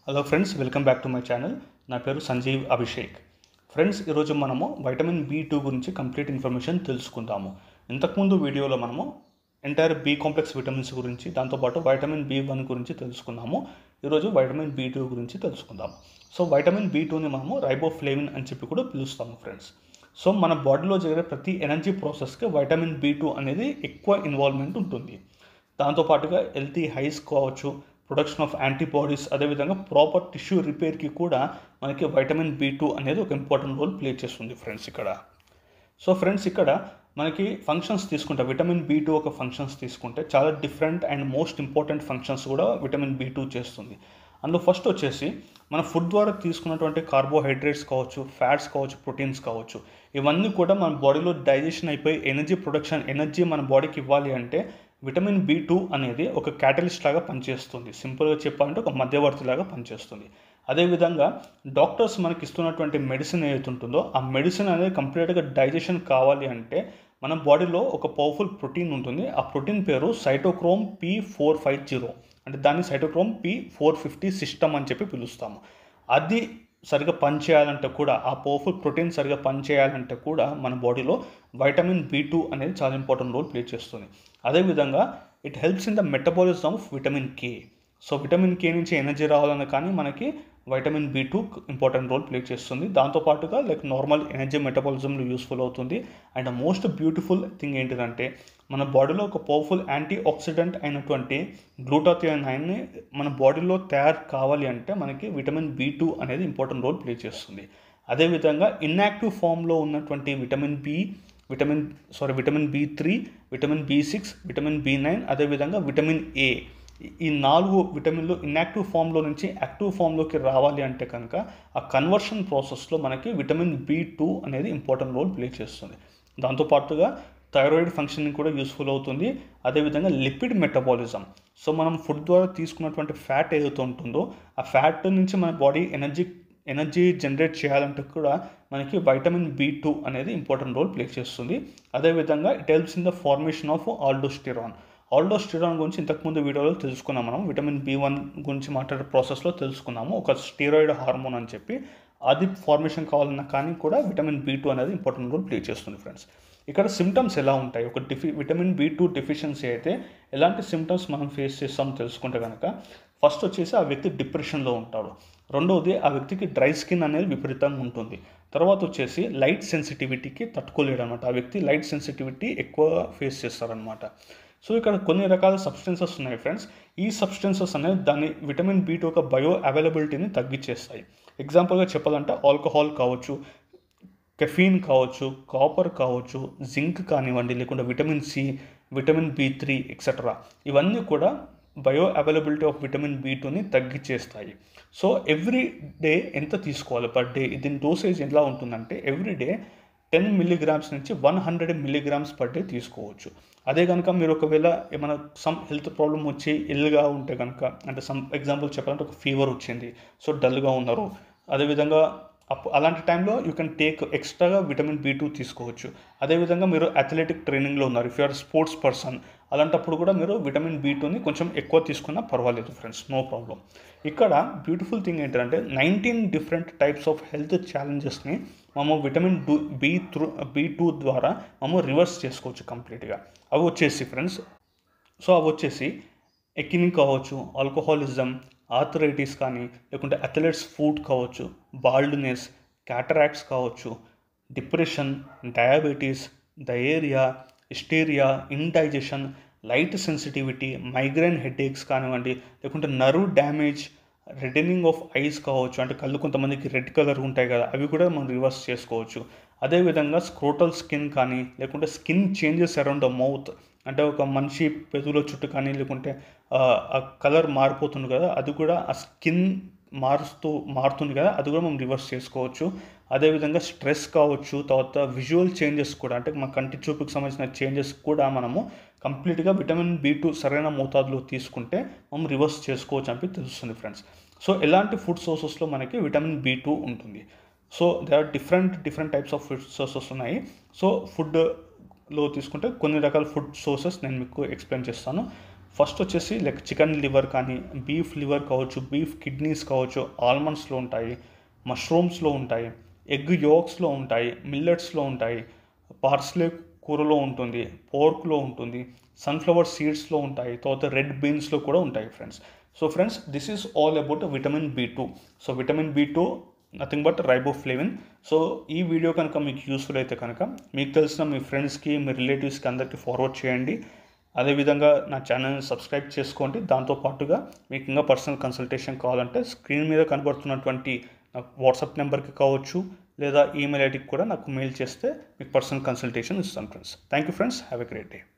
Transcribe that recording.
hello friends welcome back to my channel నా పేరు Sanjeev Abhishek friends ఈరోజు మనము వైటమిన్ బి టూ గురించి కంప్లీట్ ఇన్ఫర్మేషన్ తెలుసుకుందాము ఇంతకుముందు వీడియోలో మనము ఎంటైర్ బి కాంప్లెక్స్ విటమిన్స్ గురించి దాంతోపాటు వైటమిన్ బి వన్ గురించి తెలుసుకున్నాము ఈరోజు వైటమిన్ బి టూ గురించి తెలుసుకుందాము సో వైటమిన్ బి టూని మనము రైబోఫ్లేవిన్ అని చెప్పి కూడా పిలుస్తాము ఫ్రెండ్స్ సో మన బాడీలో జరిగే ప్రతి ఎనర్జీ ప్రాసెస్కి వైటమిన్ బి టూ అనేది ఎక్కువ ఇన్వాల్వ్మెంట్ ఉంటుంది దాంతోపాటుగా హెల్తీ హైస్ కావచ్చు ప్రొడక్షన్ ఆఫ్ యాంటీబాడీస్ అదేవిధంగా ప్రాపర్ టిష్యూ రిపేర్కి కూడా మనకి వైటమిన్ బి టూ అనేది ఒక ఇంపార్టెంట్ రోల్ ప్లే చేస్తుంది ఫ్రెండ్స్ ఇక్కడ సో ఫ్రెండ్స్ ఇక్కడ మనకి ఫంక్షన్స్ తీసుకుంటే విటమిన్ బి టూ ఒక ఫంక్షన్స్ తీసుకుంటే చాలా different and most important functions కూడా విటమిన్ బి టూ చేస్తుంది అందులో ఫస్ట్ వచ్చేసి మన ఫుడ్ ద్వారా తీసుకున్నటువంటి కార్బోహైడ్రేట్స్ కావచ్చు ఫ్యాట్స్ కావచ్చు ప్రోటీన్స్ కావచ్చు ఇవన్నీ కూడా మన బాడీలో డైజెషన్ అయిపోయి ఎనర్జీ ప్రొడక్షన్ ఎనర్జీ మన బాడీకి ఇవ్వాలి అంటే విటమిన్ బి టూ అనేది ఒక క్యాటలిస్ట్ లాగా పనిచేస్తుంది సింపుల్గా చెప్పాలంటే ఒక మధ్యవర్తి లాగా పనిచేస్తుంది అదేవిధంగా డాక్టర్స్ మనకి ఇస్తున్నటువంటి మెడిసిన్ ఏదైతే ఉంటుందో ఆ మెడిసిన్ అనేది కంప్లీట్గా డైజెషన్ కావాలి అంటే మన బాడీలో ఒక పవర్ఫుల్ ప్రోటీన్ ఉంటుంది ఆ ప్రోటీన్ పేరు cytochrome P four five zero అంటే దాన్ని cytochrome P four fifty system అని చెప్పి పిలుస్తాము అది సరిగా పనిచేయాలంటే కూడా ఆ పవర్ఫుల్ ప్రోటీన్ సరిగా పనిచేయాలంటే కూడా మన బాడీలో వైటమిన్ బి టూ అనేది చాలా ఇంపార్టెంట్ రోల్ ప్లే చేస్తుంది అదేవిధంగా it helps in the metabolism of vitamin K so vitamin K నుంచి ఎనర్జీ రావాలన్నా కానీ మనకి vitamin B two important role play చేస్తుంది దాంతోపాటుగా లైక్ నార్మల్ ఎనర్జీ మెటబాలిజంలో యూస్ఫుల్ అవుతుంది అండ్ మోస్ట్ బ్యూటిఫుల్ థింగ్ ఏంటిదంటే మన బాడీలో ఒక పవర్ఫుల్ యాంటీ ఆక్సిడెంట్ అయినటువంటి గ్లూటాథియోనైన్ని మన బాడీలో తయారు కావాలి అంటే మనకి విటమిన్ బి టూ అనేది ఇంపార్టెంట్ రోల్ ప్లే చేస్తుంది అదేవిధంగా ఇన్యాక్టివ్ ఫామ్లో ఉన్నటువంటి vitamin B vitamin sorry vitamin B three vitamin B six vitamin B nine అదేవిధంగా విటమిన్ ఏ ఈ నాలుగు విటమిన్లు ఇన్యాక్టివ్ ఫామ్లో నుంచి యాక్టివ్ ఫామ్లోకి రావాలి అంటే కనుక ఆ కన్వర్షన్ ప్రాసెస్లో మనకి విటమిన్ బి టూ అనేది ఇంపార్టెంట్ రోల్ ప్లే చేస్తుంది దాంతోపాటుగా థైరాయిడ్ ఫంక్షనింగ్ కూడా యూస్ఫుల్ అవుతుంది అదేవిధంగా లిపిడ్ మెటబాలిజం సో మనం ఫుడ్ ద్వారా తీసుకున్నటువంటి ఫ్యాట్ ఏదైతే ఉంటుందో ఆ ఫ్యాట్ నుంచి మన బాడీ ఎనర్జీ ఎనర్జీ జనరేట్ చేయాలంటే కూడా మనకి వైటమిన్ బి టూ అనేది ఇంపార్టెంట్ రోల్ ప్లే చేస్తుంది అదేవిధంగా it helps in the formation of aldosterone aldosterone గురించి ఇంతకుముందు వీడియోలో తెలుసుకున్నాం మనం విటమిన్ బి వన్ గురించి మాట్లాడే ప్రాసెస్లో తెలుసుకున్నాము ఒక స్టీరాయిడ్ హార్మోన్ అని చెప్పి అది ఫార్మేషన్ కావాలన్నా కానీ కూడా విటమిన్ బి టూ అనేది ఇంపార్టెంట్ రోల్ ప్లే చేస్తుంది ఫ్రెండ్స్ ఇక్కడ సిమ్టమ్స్ ఎలా ఉంటాయి ఒక డిఫి విటమిన్ బి టూ డెఫిషియన్సీ అయితే ఎలాంటి సిమ్టమ్స్ మనం ఫేస్ చేస్తాం తెలుసుకుంటే కనుక ఫస్ట్ వచ్చేసి ఆ వ్యక్తి డిప్రెషన్లో ఉంటాడు రెండవది ఆ వ్యక్తికి డ్రై స్కిన్ అనేది విపరీతంగా ఉంటుంది తర్వాత వచ్చేసి లైట్ సెన్సిటివిటీకి తట్టుకోలేడు అనమాట ఆ వ్యక్తి లైట్ సెన్సిటివిటీ ఎక్కువ ఫేస్ చేస్తారనమాట సో ఇక్కడ కొన్ని రకాల సబ్స్టెన్సెస్ ఉన్నాయి ఫ్రెండ్స్ ఈ సబ్స్టెన్సెస్ అనేది దాని విటమిన్ బి టూ యొక్క బయో అవైలబిలిటీని తగ్గించేస్తాయి ఎగ్జాంపుల్గా చెప్పాలంటే ఆల్కహాల్ కావచ్చు కెఫీన్ కావచ్చు కాపర్ కావచ్చు జింక్ కానివ్వండి లేకుంటే vitamin C vitamin B three etcetera ఇవన్నీ కూడా bioavailability of vitamin B టూని తగ్గించేస్తాయి సో ఎవ్రీ డే ఎంత తీసుకోవాలి పర్ డే దీని డోసేజ్ ఎలా ఉంటుందంటే ఎవ్రీ డే టెన్ మిల్లీగ్రామ్స్ నుంచి one hundred milligrams per day తీసుకోవచ్చు అదే కనుక మీరు ఒకవేళ ఏమైనా సమ్ హెల్త్ ప్రాబ్లమ్ వచ్చి ఇల్లుగా ఉంటే కనుక అంటే సమ్ ఎగ్జాంపుల్ చెప్పాలంటే ఒక ఫీవర్ వచ్చింది సో డల్గా ఉన్నారు అదేవిధంగా అప్పు అలాంటి టైంలో యూ కెన్ టేక్ ఎక్స్ట్రాగా విటమిన్ బి టూ తీసుకోవచ్చు అదేవిధంగా మీరు అథ్లెటిక్ ట్రైనింగ్లో ఉన్నారు ఇఫ్ యూఆర్ స్పోర్ట్స్ పర్సన్ అలాంటప్పుడు కూడా మీరు విటమిన్ బి టూని కొంచెం ఎక్కువ తీసుకున్నా పర్వాలేదు ఫ్రెండ్స్ నో ప్రాబ్లం ఇక్కడ బ్యూటిఫుల్ థింగ్ ఏంటంటే nineteen different types of health ఛాలెంజెస్ని మేము విటమిన్ డు బి త్రూ బి టూ ద్వారా మేము రివర్స్ చేసుకోవచ్చు కంప్లీట్గా అవి వచ్చేసి ఫ్రెండ్స్ సో అవి వచ్చేసి ఎకినిక్ కావచ్చు ఆల్కహాలిజం ఆర్థరైటిస్ కానీ లేకుంటే అథ్లెట్స్ ఫుడ్ కావచ్చు బాల్డ్నెస్ క్యాటరాక్ట్స్ కావచ్చు depression diabetes diarrhoea hysteria indigestion light sensitivity migraine headaches కానివ్వండి లేకుంటే nerve damage reddening of eyes కావచ్చు అంటే కళ్ళు కొంతమందికి రెడ్ కలర్ ఉంటాయి కదా అవి కూడా మనం రివర్స్ చేసుకోవచ్చు అదేవిధంగా స్క్రోటల్ స్కిన్ కానీ లేకుంటే skin changes around the mouth అంటే ఒక మనిషి పెదవుల చుట్టూ కానీ లేకుంటే ఆ కలర్ మారిపోతుంది కదా అది కూడా ఆ స్కిన్ మారుస్తూ మారుతుంది కదా అది కూడా మనం రివర్స్ చేసుకోవచ్చు అదేవిధంగా స్ట్రెస్ కావచ్చు తర్వాత విజువల్ చేంజెస్ కూడా అంటే మన కంటి చూపుకి సంబంధించిన చేంజెస్ కూడా మనము కంప్లీట్గా విటమిన్ బి టూ సరైన మోతాదులో తీసుకుంటే మనం రివర్స్ చేసుకోవచ్చు అని తెలుస్తుంది ఫ్రెండ్స్ సో ఎలాంటి ఫుడ్ సోర్సెస్లో మనకి విటమిన్ బి టూ ఉంటుంది so they are different different types of food sources ఉన్నాయి సో ఫుడ్ లో తీసుకుంటే కొన్ని రకాల ఫుడ్ సోర్సెస్ నేను మీకు ఎక్స్ప్లెయిన్ చేస్తాను ఫస్ట్ వచ్చేసి లైక్ చికెన్ లివర్ కానీ బీఫ్ లివర్ కావచ్చు బీఫ్ కిడ్నీస్ కావచ్చు ఆల్మండ్స్లో ఉంటాయి మష్రూమ్స్లో ఉంటాయి ఎగ్ యోక్స్లో ఉంటాయి మిల్లెట్స్లో ఉంటాయి పార్స్లే కూరలో ఉంటుంది పోర్క్లో ఉంటుంది సన్ఫ్లవర్ సీడ్స్లో ఉంటాయి తర్వాత రెడ్ బీన్స్లో కూడా ఉంటాయి friends so friends this is all about vitamin B two so vitamin B two nothing but riboflavin so ఈ వీడియో కనుక మీకు యూస్ఫుల్ అయితే కనుక మీకు తెలిసిన మీ ఫ్రెండ్స్కి మీ రిలేటివ్స్కి అందరికీ ఫార్వర్డ్ చేయండి అదేవిధంగా నా ఛానల్ని సబ్స్క్రైబ్ చేసుకోండి దాంతోపాటుగా మీకు ఇంకా పర్సనల్ కన్సల్టేషన్ కావాలంటే స్క్రీన్ మీద కనబడుతున్నటువంటి నాకు వాట్సాప్ నెంబర్కి కావచ్చు లేదా ఈమెయిల్ ఐడికి కూడా నాకు మెయిల్ చేస్తే మీకు పర్సనల్ కన్సల్టేషన్ ఇస్తాను friends thank you friends have a great day